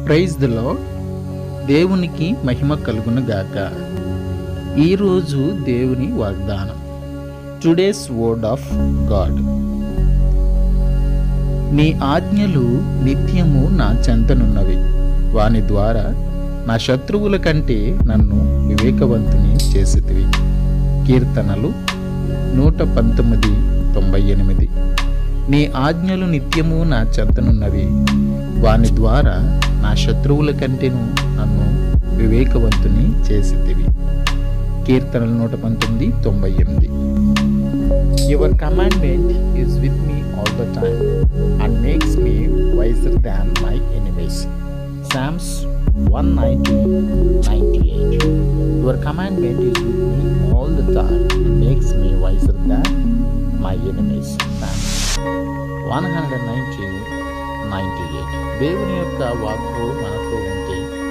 praise దిలో దేవునికి మహిమ కలుగును గాక ఈరోజు దేవుని వాగ్దానం టుడేస్ వర్డ్ ఆఫ్ గాడ్ నీ ఆజ్ఞలు నిత్యము నా చెంతనున్నవి వాని ద్వారా నా శత్రువుల కంటే నన్ను వివేకవంతుని చేసితివి కీర్తనలు నూట పంతొమ్మిది తొంభై ఎనిమిది నీ ఆజ్ఞలు నిత్యము నా చెంతనున్నవి వాని ద్వారా నా శత్రువుల కంటేను నన్ను వివేకవంతుని చేసితివి కీర్తనలు నూట పంతొమ్మిది తొంభై ఎనిమిది your commandment is with me all the time and makes me wiser than my enemies psalms one ninety ninety eight your commandment is with me all the time and makes me wiser than my enemies psalms one hundred ninety ninety eight దేవుని యొక్క వాక్కు మనకు ఉంటే